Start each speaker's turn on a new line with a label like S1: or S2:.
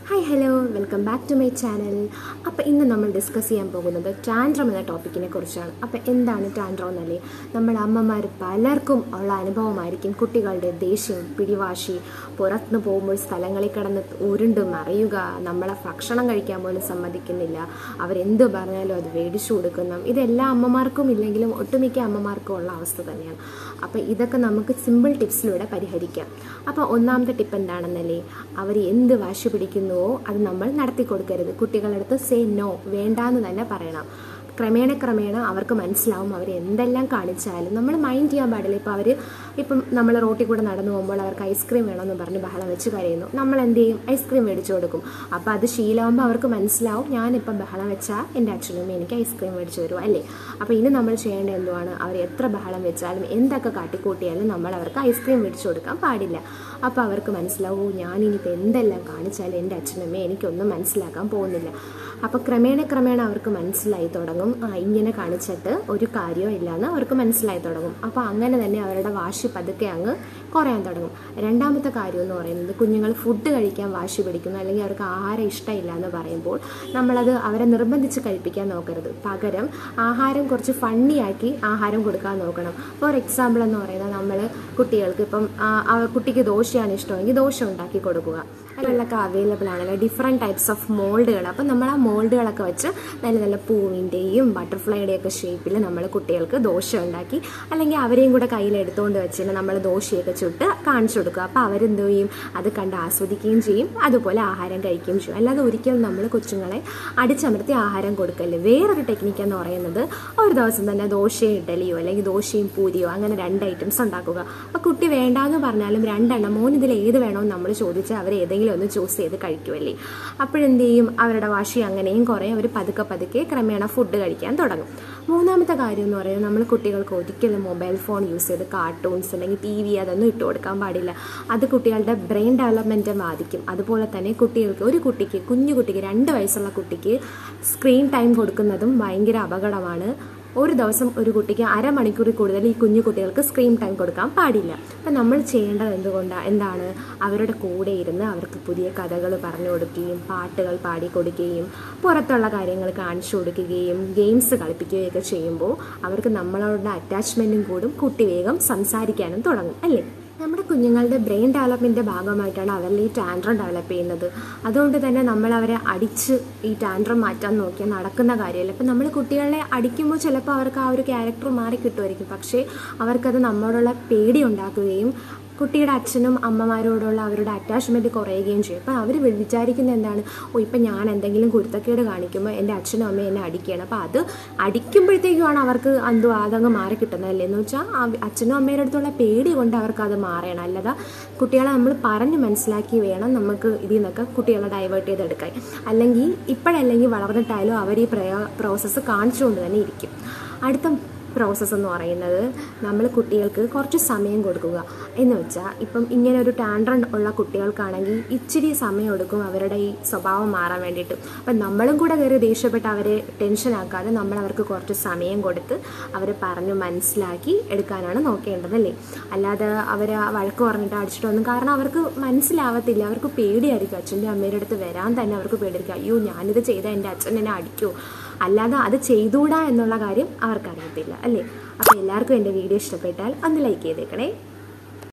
S1: hi hello welcome back to my channel അപ്പോൾ ഇന്ന് നമ്മൾ ഡിസ്കസ് ചെയ്യാൻ പോകുന്നത് ടാൻഡ്രം എന്ന ടോപ്പിക്കിനെ കുറിച്ചാണ് അപ്പോൾ എന്താണ് ടാൻഡ്രം എന്നല്ലേ നമ്മുടെ അമ്മമാർ പലർക്കും ഉള്ള അനുഭവമായിരിക്കും കുട്ടികളുടെ ദേഷ്യം പിടിവാശി പുറത്തുനിന്ന് പോകുമ്പോൾ സ്ഥലങ്ങളിൽ കിടന്ന് ഉരുണ്ട് മറിയുക നമ്മളെ ഭക്ഷണം കഴിക്കാൻ പോലും സമ്മതിക്കുന്നില്ല അവരെന്ത് പറഞ്ഞാലും അത് മേടിച്ചു കൊടുക്കുന്നു ഇതെല്ലാ അമ്മമാർക്കും ഇല്ലെങ്കിലും ഒട്ടുമിക്ക അമ്മമാർക്കും ഉള്ള അവസ്ഥ തന്നെയാണ് അപ്പോൾ ഇതൊക്കെ നമുക്ക് സിമ്പിൾ ടിപ്സിലൂടെ പരിഹരിക്കാം അപ്പോൾ ഒന്നാമത്തെ ടിപ്പ് എന്താണെന്നല്ലേ അവർ എന്ത് വാശി പിടിക്കുന്നുവോ അത് നമ്മൾ നടത്തി കൊടുക്കരുത് കുട്ടികളുടെ അടുത്ത് സേ നോ വേണ്ടാന്ന് തന്നെ പറയണം ക്രമേണ ക്രമേണ അവർക്ക് മനസ്സിലാവും അവർ എന്തെല്ലാം കാണിച്ചാലും നമ്മൾ മൈൻഡ് ചെയ്യാൻ പാടില്ല ഇപ്പോൾ അവർ ഇപ്പം നമ്മൾ റോട്ടിൽ കൂടെ നടന്നു പോകുമ്പോൾ അവർക്ക് ഐസ്ക്രീം വേണമെന്ന് പറഞ്ഞ് ബഹളം വെച്ച് കരയുന്നു നമ്മൾ എന്ത് ചെയ്യും ഐസ്ക്രീം മേടിച്ചു കൊടുക്കും അപ്പോൾ അത് ശീലമാകുമ്പോൾ അവർക്ക് മനസ്സിലാവും ഞാനിപ്പം ബഹളം വെച്ചാൽ എൻ്റെ അച്ഛനും എനിക്ക് ഐസ്ക്രീം മേടിച്ചു തരും അല്ലേ അപ്പോൾ ഇനി നമ്മൾ ചെയ്യേണ്ടത് എന്തുവാണ് അവർ എത്ര ബഹളം വെച്ചാലും എന്തൊക്കെ കാട്ടിക്കൂട്ടിയാലും നമ്മൾ അവർക്ക് ഐസ്ക്രീം മേടിച്ചു കൊടുക്കാൻ പാടില്ല അപ്പോൾ അവർക്ക് മനസ്സിലാവും ഞാനിനിയിപ്പോൾ എന്തെല്ലാം കാണിച്ചാലും എൻ്റെ അച്ഛനമ്മേ എനിക്കൊന്നും മനസ്സിലാക്കാൻ പോകുന്നില്ല അപ്പോൾ ക്രമേണ ക്രമേണ അവർക്ക് മനസ്സിലായി തുടങ്ങും ആ ഇങ്ങനെ കാണിച്ചിട്ട് ഒരു കാര്യവും ഇല്ലയെന്ന് അവർക്ക് മനസ്സിലായി തുടങ്ങും അപ്പോൾ അങ്ങനെ തന്നെ അവരുടെ വാശി പതുക്കെ അങ്ങ് കുറയാൻ തുടങ്ങും രണ്ടാമത്തെ കാര്യം എന്ന് പറയുന്നത് കുഞ്ഞുങ്ങൾ ഫുഡ് കഴിക്കാൻ വാശി പിടിക്കുന്നു അല്ലെങ്കിൽ അവർക്ക് ആഹാരം ഇഷ്ടമില്ല എന്ന് പറയുമ്പോൾ നമ്മളത് അവരെ നിർബന്ധിച്ച് കഴിപ്പിക്കാൻ നോക്കരുത് പകരം ആഹാരം കുറച്ച് ഫണ്ണിയാക്കി ആഹാരം കൊടുക്കാൻ നോക്കണം ഫോർ എക്സാമ്പിൾ എന്ന് പറയുന്നത് നമ്മൾ കുട്ടികൾക്ക് ഇപ്പം ആ, ആ കുട്ടിക്ക് ദോശയാണ് ഇഷ്ടമെങ്കിൽ ദോശ ഉണ്ടാക്കി കൊടുക്കുക അതിലൊക്കെ അവൈലബിൾ ആണല്ലോ ഡിഫറെൻറ്റ് ടൈപ്സ് ഓഫ് മോൾഡുകൾ അപ്പം നമ്മൾ ആ മോൾഡുകളൊക്കെ വെച്ച് നല്ല നല്ല പൂവിൻ്റെയും ബട്ടർഫ്ലൈയുടെയും ഒക്കെ ഷേപ്പിൽ നമ്മൾ കുട്ടികൾക്ക് ദോശ ഉണ്ടാക്കി അല്ലെങ്കിൽ അവരെയും കൂടെ കയ്യിൽ എടുത്തുകൊണ്ട് വെച്ചിട്ട് നമ്മൾ ദോശയൊക്കെ ചുട്ട് കാണിച്ചു കൊടുക്കുക അപ്പോൾ അവരെന്ത് ചെയ്യും അത് കണ്ട് ആസ്വദിക്കുകയും ചെയ്യും അതുപോലെ ആഹാരം കഴിക്കുകയും ചെയ്യും അല്ലാതെ ഒരിക്കലും നമ്മൾ കൊച്ചുങ്ങളെ അടിച്ചമർത്തി ആഹാരം കൊടുക്കല്ലേ വേറൊരു ടെക്നിക്ക് എന്ന് പറയുന്നത് ഒരു ദിവസം തന്നെ ദോശയും ഇഡലിയോ അല്ലെങ്കിൽ ദോശയും പൂരിയോ അങ്ങനെ രണ്ട് ഐറ്റംസ് ഉണ്ടാക്കുക അപ്പോൾ കുട്ടി വേണ്ടാന്ന് പറഞ്ഞാലും രണ്ടെണ്ണം മോൻ ഇതിൽ ഏത് വേണമെന്ന് നമ്മൾ ചോദിച്ചാൽ അവർ ഏതെങ്കിലും ഒന്ന് ചൂസ് ചെയ്ത് കഴിക്കുമല്ലേ അപ്പോഴെന്ത് ചെയ്യും അവരുടെ വാശി അങ്ങനെയും കുറേ അവർ പതുക്കെ പതുക്കെ ക്രമേണ ഫുഡ് കഴിക്കാൻ തുടങ്ങും മൂന്നാമത്തെ കാര്യം എന്ന് പറയുന്നത് നമ്മൾ കുട്ടികൾക്ക് ഒരിക്കലും മൊബൈൽ ഫോൺ യൂസ് ചെയ്ത് കാർട്ടൂൺസ് അല്ലെങ്കിൽ ടി വി അതൊന്നും ഇട്ട് കൊടുക്കാൻ പാടില്ല അത് കുട്ടികളുടെ ബ്രെയിൻ ഡെവലപ്മെൻറ്റ് ബാധിക്കും അതുപോലെ തന്നെ കുട്ടികൾക്ക് ഒരു കുട്ടിക്ക് കുഞ്ഞു കുട്ടിക്ക് രണ്ട് വയസ്സുള്ള കുട്ടിക്ക് സ്ക്രീൻ ടൈം കൊടുക്കുന്നതും ഭയങ്കര അപകടമാണ് ഒരു ദിവസം ഒരു കുട്ടിക്ക് അരമണിക്കൂറിൽ കൂടുതൽ ഈ കുഞ്ഞു കുട്ടികൾക്ക് സ്ക്രീൻ ടൈം കൊടുക്കാൻ പാടില്ല അപ്പം നമ്മൾ ചെയ്യേണ്ടത് എന്തുകൊണ്ടാണ് എന്താണ് അവരുടെ കൂടെ ഇരുന്ന് അവർക്ക് പുതിയ കഥകൾ പറഞ്ഞു കൊടുക്കുകയും പാട്ടുകൾ പാടി കൊടുക്കുകയും പുറത്തുള്ള കാര്യങ്ങൾ കാണിച്ചു കൊടുക്കുകയും ഗെയിംസ് കളിപ്പിക്കുകയൊക്കെ ചെയ്യുമ്പോൾ അവർക്ക് നമ്മളോടുള്ള അറ്റാച്ച്മെൻറ്റും കൂടും കുട്ടി വേഗം സംസാരിക്കാനും തുടങ്ങും അല്ലേ നമ്മുടെ കുഞ്ഞുങ്ങളുടെ ബ്രെയിൻ ഡെവലപ്മെൻറ്റിൻ്റെ ഭാഗമായിട്ടാണ് അവരിൽ ഈ ടാൻഡ്രം ഡെവലപ്പ് ചെയ്യുന്നത് അതുകൊണ്ട് തന്നെ നമ്മൾ അവരെ അടിച്ച് ഈ ടാൻഡ്രം മാറ്റാൻ നോക്കിയാൽ നടക്കുന്ന കാര്യമല്ല ഇപ്പം നമ്മൾ കുട്ടികളെ അടിക്കുമ്പോൾ ചിലപ്പോൾ അവർക്ക് ആ ഒരു ക്യാരക്ടർ മാറി കിട്ടുമായിരിക്കും പക്ഷേ അവർക്കത് നമ്മളോടുള്ള പേടി ഉണ്ടാക്കുകയും കുട്ടിയുടെ അച്ഛനും അമ്മമാരോടുള്ള അവരുടെ അറ്റാച്ച്മെൻറ്റ് കുറയുകയും ചെയ്യും അപ്പം അവർ വിചാരിക്കുന്നത് എന്താണ് ഓ ഇപ്പം ഞാൻ എന്തെങ്കിലും കുരുത്തക്കേട് കാണിക്കുമ്പോൾ എൻ്റെ അച്ഛനും അമ്മയും എന്നെ അടിക്കുകയാണ് അപ്പോൾ അത് അടിക്കുമ്പോഴത്തേക്കുമാണ് അവർക്ക് എന്തോ അതങ്ങ് മാറി കിട്ടുന്നതല്ലേ എന്ന് വെച്ചാൽ ആ അച്ഛനും അമ്മയുടെ അടുത്തുള്ള പേടി കൊണ്ട് അവർക്ക് അത് മാറണം അല്ലാതെ കുട്ടികളെ നമ്മൾ പറഞ്ഞ് മനസ്സിലാക്കി വേണം നമുക്ക് ഇതിൽ നിന്നൊക്കെ കുട്ടികളെ ഡൈവേർട്ട് ചെയ്തെടുക്കാൻ അല്ലെങ്കിൽ ഇപ്പോഴല്ലെങ്കിൽ വളർന്നിട്ടായാലും അവർ ഈ പ്രോസസ്സ് കാണിച്ചുകൊണ്ട് തന്നെ ഇരിക്കും അടുത്ത പ്രോസസ്സ് എന്ന് പറയുന്നത് നമ്മൾ കുട്ടികൾക്ക് കുറച്ച് സമയം കൊടുക്കുക എന്ന് വെച്ചാൽ ഇപ്പം ഇങ്ങനെ ഒരു ടാൻഡ്രൻ ഉള്ള കുട്ടികൾക്കാണെങ്കിൽ ഇച്ചിരി സമയം എടുക്കും അവരുടെ ഈ സ്വഭാവം മാറാൻ വേണ്ടിയിട്ട് അപ്പം നമ്മളും കൂടെ കയറി ദേഷ്യപ്പെട്ട് അവരെ ടെൻഷനാക്കാതെ നമ്മൾ അവർക്ക് കുറച്ച് സമയം കൊടുത്ത് അവരെ പറഞ്ഞു മനസ്സിലാക്കി എടുക്കാനാണ് നോക്കേണ്ടതല്ലേ അല്ലാതെ അവർ വഴക്ക് പറഞ്ഞിട്ട് അടിച്ചിട്ടൊന്നും കാരണം അവർക്ക് മനസ്സിലാവത്തില്ല അവർക്ക് പേടിയായിരിക്കും അച്ഛൻ്റെ അമ്മയുടെ അടുത്ത് വരാൻ തന്നെ അവർക്ക് പേടിയായിരിക്കും അയ്യോ ഞാനിത് ചെയ്താൽ എൻ്റെ അച്ഛൻ എന്നെ അടിക്കുമോ അല്ലാതെ അത് ചെയ്തുകൂടാ എന്നുള്ള കാര്യം അവർക്കറിയത്തില്ല അല്ലേ അപ്പോൾ എല്ലാവർക്കും എൻ്റെ വീഡിയോ ഇഷ്ടപ്പെട്ടാൽ ഒന്ന് ലൈക്ക് ചെയ്തേക്കണേ